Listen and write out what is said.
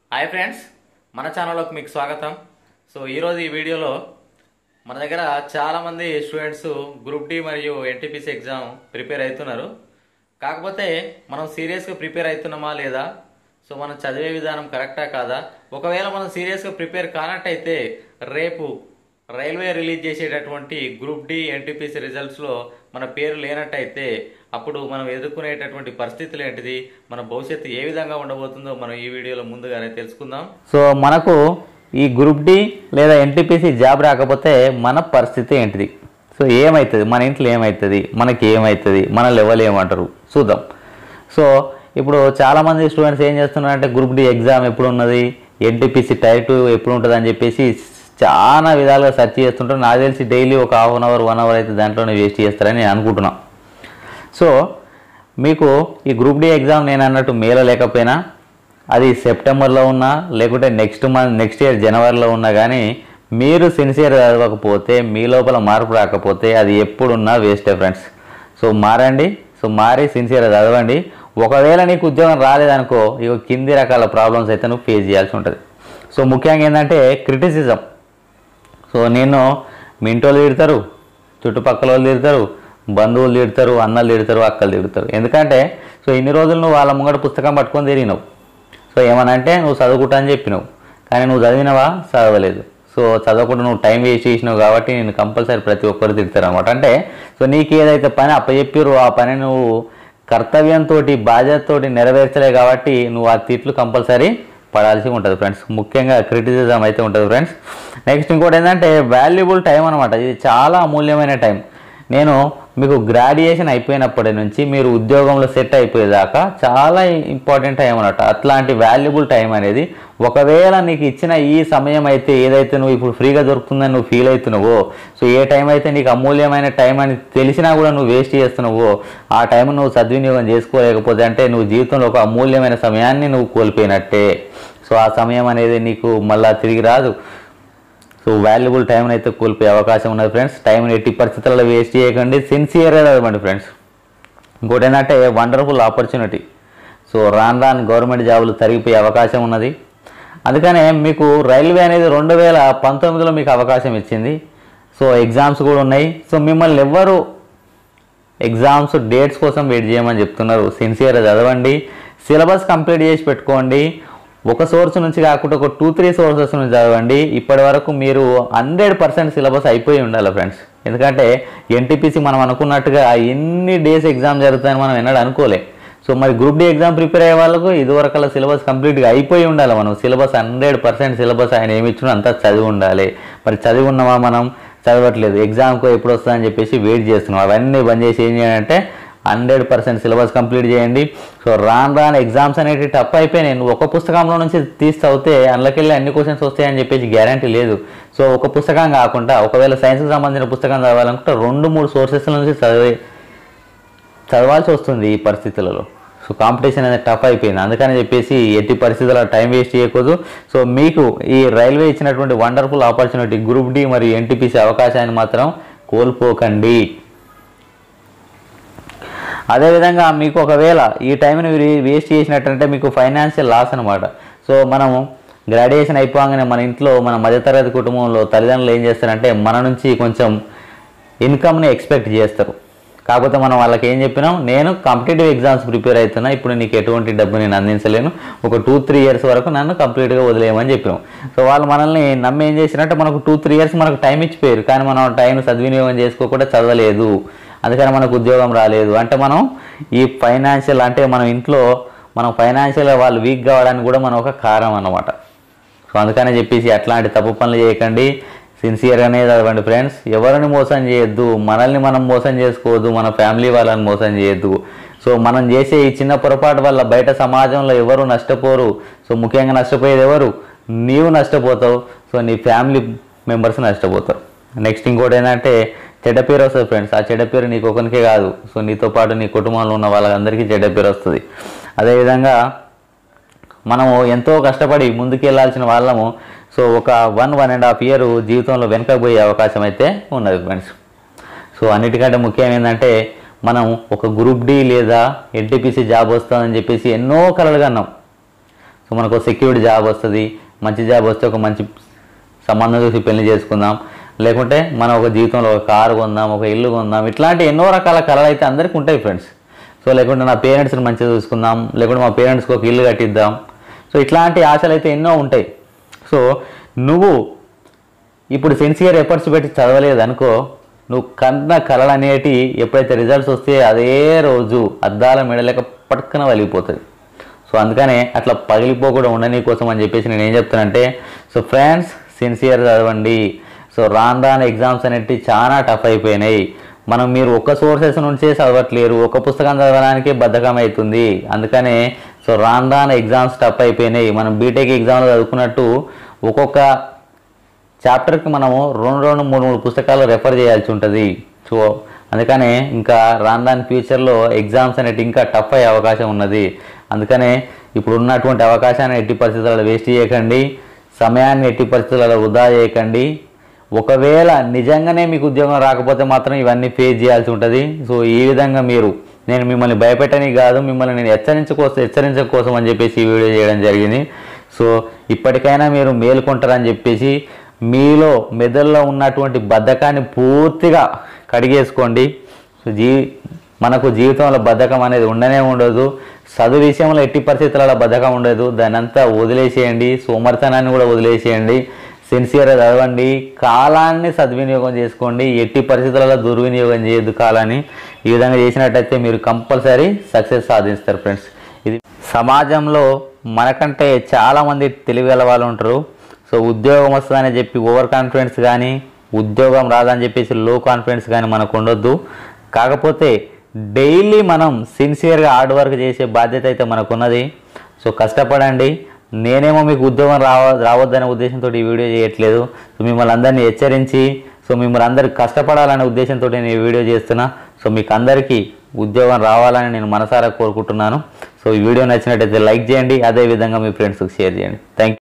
hi friends మన ఛానల్లోకి మీకు స్వాగతం సో ఈరోజు ఈ వీడియోలో మన దగ్గర చాలామంది స్టూడెంట్స్ గ్రూప్ డి మరియు ఎన్టీపీసీ ఎగ్జామ్ ప్రిపేర్ అవుతున్నారు కాకపోతే మనం సీరియస్గా ప్రిపేర్ అవుతున్నామా లేదా సో మనం చదివే విధానం కరెక్టా కాదా ఒకవేళ మనం సీరియస్గా ప్రిపేర్ కానట్టయితే రేపు రైల్వే రిలీజ్ చేసేటటువంటి గ్రూప్ డి ఎన్టీపీసీ రిజల్ట్స్లో మన పేరు లేనట్టయితే అప్పుడు మనం ఎదుర్కొనేటటువంటి పరిస్థితులు ఏంటిది మన భవిష్యత్తు ఏ విధంగా ఉండబోతుందో మనం ఈ వీడియోలో ముందుగానే తెలుసుకుందాం సో మనకు ఈ గ్రూప్ డి లేదా ఎన్టీపీసీ జాబ్ రాకపోతే మన పరిస్థితి ఏంటిది సో ఏమవుతుంది మన ఇంట్లో ఏమవుతుంది మనకి ఏమవుతుంది మన లెవెల్ ఏమంటారు చూద్దాం సో ఇప్పుడు చాలామంది స్టూడెంట్స్ ఏం చేస్తున్నారంటే గ్రూప్ డి ఎగ్జామ్ ఎప్పుడు ఉన్నది ఎన్టీపీసీ టైర్ టూ ఎప్పుడు ఉంటుంది అని చెప్పేసి చాలా విధాలుగా సెర్చ్ చేస్తుంటారు నాకు తెలిసి డైలీ ఒక half an hour one hour అయితే దాంట్లోనే వేస్ట్ చేస్తారని నేను అనుకుంటున్నాను సో మీకు ఈ గ్రూప్ డి ఎగ్జామ్ నేను అన్నట్టు మేలో లేకపోయినా అది సెప్టెంబర్లో ఉన్నా లేకుంటే నెక్స్ట్ మంత్ నెక్స్ట్ ఇయర్ జనవరిలో ఉన్నా కానీ మీరు సిన్సియర్ చదవకపోతే మీ లోపల మార్పు రాకపోతే అది ఎప్పుడున్నా వేస్టే ఫ్రెండ్స్ సో మారండి సో మారి సిన్సియర్గా చదవండి ఒకవేళ నీకు ఉద్యోగం రాలేదనుకో ఇక కింది రకాల ప్రాబ్లమ్స్ అయితే నువ్వు ఫేస్ చేయాల్సి ఉంటుంది సో ముఖ్యంగా ఏంటంటే క్రిటిసిజం సో నేను మీ ఇంటోళ్ళు తిడతారు చుట్టుపక్కల వాళ్ళు తిడతారు బంధువులు తిడతారు అన్నలు తిడతారు అక్కలు తిడతారు ఎందుకంటే సో ఇన్ని రోజులు నువ్వు వాళ్ళ ముంగట పుస్తకం పట్టుకొని తిరిగినావు సో ఏమనంటే నువ్వు చదువుకుంటా అని చెప్పినావు కానీ నువ్వు చదివినవా చదవలేదు సో చదవకుండా నువ్వు టైం వేస్ట్ చేసినావు కాబట్టి నేను కంపల్సరీ ప్రతి ఒక్కరు తిడతారు అనమాట అంటే సో నీకు ఏదైతే పని అప్పచెప్పారో ఆ పని నువ్వు కర్తవ్యంతో బాధ్యతతో నెరవేర్చలే కాబట్టి నువ్వు ఆ తిట్లు కంపల్సరీ పడాల్సి ఉంటుంది ఫ్రెండ్స్ ముఖ్యంగా క్రిటిసిజం అయితే ఉంటుంది ఫ్రెండ్స్ నెక్స్ట్ ఇంకోటి ఏంటంటే వాల్యుబుల్ టైం అనమాట ఇది చాలా అమూల్యమైన టైం నేను మీకు గ్రాడ్యుయేషన్ అయిపోయినప్పటి నుంచి మీరు ఉద్యోగంలో సెట్ అయిపోయేదాకా చాలా ఇంపార్టెంట్ టైం అన్నట్టు అట్లాంటి వాల్యుబుల్ టైం అనేది ఒకవేళ నీకు ఇచ్చిన ఈ సమయం అయితే ఏదైతే నువ్వు ఇప్పుడు ఫ్రీగా దొరుకుతుందని నువ్వు ఫీల్ అవుతున్నావో సో ఏ టైం అయితే నీకు అమూల్యమైన టైం అని తెలిసినా కూడా నువ్వు వేస్ట్ చేస్తున్నావో ఆ టైం నువ్వు సద్వినియోగం చేసుకోలేకపోతే అంటే నువ్వు జీవితంలో ఒక అమూల్యమైన సమయాన్ని నువ్వు కోల్పోయినట్టే సో ఆ సమయం అనేది నీకు మళ్ళా తిరిగి రాదు సో వాల్యుబుల్ టైంని అయితే కోల్పోయే అవకాశం ఉన్నది ఫ్రెండ్స్ టైంని ఎట్టి పరిస్థితులలో వేస్ట్ చేయకండి సిన్సియర్గా చదవండి ఫ్రెండ్స్ ఇంకోటి ఏంటంటే వండర్ఫుల్ ఆపర్చునిటీ సో రాను రాను గవర్నమెంట్ జాబులు తరిగిపోయే అవకాశం ఉన్నది అందుకనే మీకు రైల్వే అనేది రెండు వేల పంతొమ్మిదిలో మీకు అవకాశం ఇచ్చింది సో ఎగ్జామ్స్ కూడా ఉన్నాయి సో మిమ్మల్ని ఎవ్వరు ఎగ్జామ్స్ డేట్స్ కోసం వెయిట్ చేయమని చెప్తున్నారు సిన్సియర్గా చదవండి సిలబస్ కంప్లీట్ చేసి పెట్టుకోండి ఒక సోర్స్ నుంచి కాకుండా ఒక టూ త్రీ సోర్సెస్ నుంచి చదవండి ఇప్పటి వరకు మీరు హండ్రెడ్ పర్సెంట్ సిలబస్ అయిపోయి ఉండాలి ఫ్రెండ్స్ ఎందుకంటే ఎన్టీపీసీ మనం అనుకున్నట్టుగా ఎన్ని డేస్ ఎగ్జామ్ జరుగుతాయని మనం ఎన్నడూ అనుకోలే సో మరి గ్రూప్ డి ఎగ్జామ్ ప్రిపేర్ అయ్యే వాళ్ళకు ఇదివరకల్లా సిలబస్ కంప్లీట్గా అయిపోయి ఉండాలి మనం సిలబస్ హండ్రెడ్ పర్సెంట్ సిలబస్ ఆయన ఏమి ఇచ్చినా అంతా చదివి ఉండాలి మరి చదివి ఉన్నామా మనం చదవట్లేదు ఎగ్జామ్కు ఎప్పుడు వస్తుందని చెప్పేసి వెయిట్ చేస్తున్నాం అవన్నీ బంద్ చేసి ఏం చేయాలంటే హండ్రెడ్ పర్సెంట్ సిలబస్ కంప్లీట్ చేయండి సో రాను రాను ఎగ్జామ్స్ అనేవి టఫ్ అయిపోయినాయి నువ్వు ఒక పుస్తకంలో నుంచి తీసి చదివితే అందులోకెళ్ళి అన్ని క్వశ్చన్స్ వస్తాయని చెప్పేసి గ్యారంటీ లేదు సో ఒక పుస్తకం కాకుండా ఒకవేళ సైన్స్కి సంబంధించిన పుస్తకం చదవాలనుకుంటే రెండు మూడు సోర్సెస్ నుంచి చదివే చదవాల్సి వస్తుంది ఈ పరిస్థితులలో సో కాంపిటీషన్ అనేది టఫ్ అయిపోయింది అందుకని చెప్పేసి ఎట్టి పరిస్థితుల్లో టైం వేస్ట్ చేయకూడదు సో మీకు ఈ రైల్వే ఇచ్చినటువంటి వండర్ఫుల్ ఆపర్చునిటీ గ్రూప్ డి మరియు ఎన్టీపీసీ అవకాశాన్ని మాత్రం కోల్పోకండి అదేవిధంగా మీకు ఒకవేళ ఈ టైంని మీరు వేస్ట్ చేసినట్టంటే మీకు ఫైనాన్షియల్ లాస్ అనమాట సో మనము గ్రాడ్యుయేషన్ అయిపోగానే మన ఇంట్లో మన మధ్యతరగతి కుటుంబంలో తల్లిదండ్రులు ఏం చేస్తారంటే మన నుంచి కొంచెం ఇన్కమ్ని ఎక్స్పెక్ట్ చేస్తారు కాకపోతే మనం వాళ్ళకి ఏం చెప్పినాం నేను కాంపిటేటివ్ ఎగ్జామ్స్ ప్రిపేర్ అవుతున్నా ఇప్పుడు నీకు ఎటువంటి డబ్బు నేను అందించలేను ఒక టూ త్రీ ఇయర్స్ వరకు నన్ను కంప్లీట్గా వదిలేయమని చెప్పినాం సో వాళ్ళు మనల్ని నమ్మి ఏం చేసినట్టే మనకు టూ త్రీ ఇయర్స్ మనకు టైం ఇచ్చిపోయారు కానీ మనం టైం సద్వినియోగం చేసుకోకుండా చదవలేదు అందుకని మనకు ఉద్యోగం రాలేదు అంటే మనం ఈ ఫైనాన్షియల్ అంటే మనం ఇంట్లో మనం ఫైనాన్షియల్ వాళ్ళు వీక్ కావడానికి కూడా మనం ఒక కారణం అన్నమాట సో అందుకని చెప్పేసి అట్లాంటి తప్పు పనులు చేయకండి సిన్సియర్గానే చదవండి ఫ్రెండ్స్ ఎవరిని మోసం చేయొద్దు మనల్ని మనం మోసం చేసుకోవద్దు మన ఫ్యామిలీ వాళ్ళని మోసం చేయొద్దు సో మనం చేసే ఈ చిన్న పొరపాటు వల్ల బయట సమాజంలో ఎవరు నష్టపోరు సో ముఖ్యంగా నష్టపోయేది ఎవరు నీవు నష్టపోతావు సో నీ ఫ్యామిలీ మెంబర్స్ నష్టపోతారు నెక్స్ట్ ఇంకోటి ఏంటంటే చెడ్డ పేరు వస్తుంది ఫ్రెండ్స్ ఆ చెడ్డ పేరు నీకు ఒకరికే కాదు సో నీతో పాటు నీ కుటుంబంలో ఉన్న వాళ్ళందరికీ చెడ్డ పేరు వస్తుంది అదేవిధంగా మనము ఎంతో కష్టపడి ముందుకెళ్లాల్సిన వాళ్ళము సో ఒక one one and half year జీవితంలో వెనకపోయే అవకాశం అయితే ఉన్నది ఫ్రెండ్స్ సో అన్నిటికంటే ముఖ్యం ఏంటంటే మనం ఒక గ్రూప్ డి లేదా ఎన్టీపీసీ జాబ్ వస్తుందని చెప్పేసి ఎన్నో కలలు కన్నాం సో మనకు సెక్యూరిటీ జాబ్ వస్తుంది మంచి జాబ్ వస్తే ఒక మంచి సంబంధం చూసి పెళ్లి చేసుకుందాం లేకుంటే మనం ఒక జీవితంలో ఒక కారు కొందాం ఒక ఇల్లు కొందాం ఇట్లాంటి ఎన్నో రకాల కళలు అయితే అందరికీ ఉంటాయి ఫ్రెండ్స్ సో లేకుంటే నా పేరెంట్స్ని మంచిగా చూసుకుందాం లేకుంటే మా పేరెంట్స్కి ఒక ఇల్లు కట్టిద్దాం సో ఇట్లాంటి ఆశలు అయితే ఎన్నో ఉంటాయి సో నువ్వు ఇప్పుడు సిన్సియర్ ఎఫర్ట్స్ పెట్టి చదవలేదు అనుకో నువ్వు కన్న కళలు అనేటి ఎప్పుడైతే రిజల్ట్స్ వస్తే అదే రోజు అద్దాల మెడలేక పట్టుకున వలిగిపోతుంది సో అందుకనే అట్లా పగిలిపోకుండా ఉండని కోసం అని చెప్పేసి నేను ఏం చెప్తానంటే సో ఫ్రెండ్స్ సిన్సియర్ చదవండి సో రాను రాను ఎగ్జామ్స్ అనేవి చాలా టఫ్ అయిపోయినాయి మనం మీరు ఒక్క సోర్సెస్ నుంచే చదవట్లేరు ఒక పుస్తకం చదవడానికే బద్ధకం అవుతుంది అందుకనే సో రాను రాను ఎగ్జామ్స్ టఫ్ అయిపోయినాయి మనం బీటెక్ ఎగ్జామ్లో చదువుకున్నట్టు ఒక్కొక్క చాప్టర్కి మనము రెండు రెండు మూడు మూడు పుస్తకాలు రెఫర్ చేయాల్సి ఉంటుంది సో అందుకనే ఇంకా రాను రాని ఫ్యూచర్లో ఎగ్జామ్స్ అనేవి ఇంకా టఫ్ అయ్యే అవకాశం ఉన్నది అందుకనే ఇప్పుడు ఉన్నటువంటి అవకాశాన్ని ఎట్టి పరిస్థితులలో వేస్ట్ చేయకండి సమయాన్ని ఎట్టి పరిస్థితులలో వృధా చేయకండి ఒకవేళ నిజంగానే మీకు ఉద్యోగం రాకపోతే మాత్రం ఇవన్నీ ఫేస్ చేయాల్సి ఉంటుంది సో ఈ విధంగా మీరు నేను మిమ్మల్ని భయపెట్టని కాదు మిమ్మల్ని నేను హెచ్చరించకోసం హెచ్చరించక కోసం అని చెప్పేసి ఈ వీడియో చేయడం జరిగింది సో ఇప్పటికైనా మీరు మేలుకుంటారని చెప్పేసి మీలో మెదడులో ఉన్నటువంటి బద్ధకాన్ని పూర్తిగా కడిగేసుకోండి సో జీ మనకు జీవితంలో బద్ధకం అనేది ఉండనే ఉండదు చదువు విషయంలో ఎట్టి పరిస్థితులలో బద్ధకం ఉండదు దాని అంతా వదిలేసేయండి సోమర్తనాన్ని కూడా వదిలేసేయండి సిన్సియర్గా చదవండి కాలాన్ని సద్వినియోగం చేసుకోండి ఎట్టి పరిస్థితులలో దుర్వినియోగం చేయొద్దు కాలాన్ని ఈ విధంగా చేసినట్టయితే మీరు కంపల్సరీ సక్సెస్ సాధిస్తారు ఫ్రెండ్స్ ఇది సమాజంలో మనకంటే చాలామంది తెలివిగల వాళ్ళు ఉంటారు సో ఉద్యోగం వస్తుందని చెప్పి ఓవర్ కాన్ఫిడెన్స్ కానీ ఉద్యోగం రాదని చెప్పేసి లో కాన్ఫిడెన్స్ కానీ మనకు ఉండొద్దు కాకపోతే డైలీ మనం సిన్సియర్గా హార్డ్ వర్క్ చేసే బాధ్యత అయితే మనకున్నది సో కష్టపడండి నేనేమో మీకు ఉద్యోగం రావ రావద్దనే ఉద్దేశంతో ఈ వీడియో చేయట్లేదు సో మిమ్మల్ని అందరినీ హెచ్చరించి సో మిమ్మల్ని అందరికి కష్టపడాలనే ఉద్దేశంతో నేను ఈ వీడియో చేస్తున్నా సో మీకు అందరికీ ఉద్యోగం రావాలని నేను మనసారా కోరుకుంటున్నాను సో ఈ వీడియో నచ్చినట్టయితే లైక్ చేయండి అదేవిధంగా మీ ఫ్రెండ్స్కి షేర్ చేయండి థ్యాంక్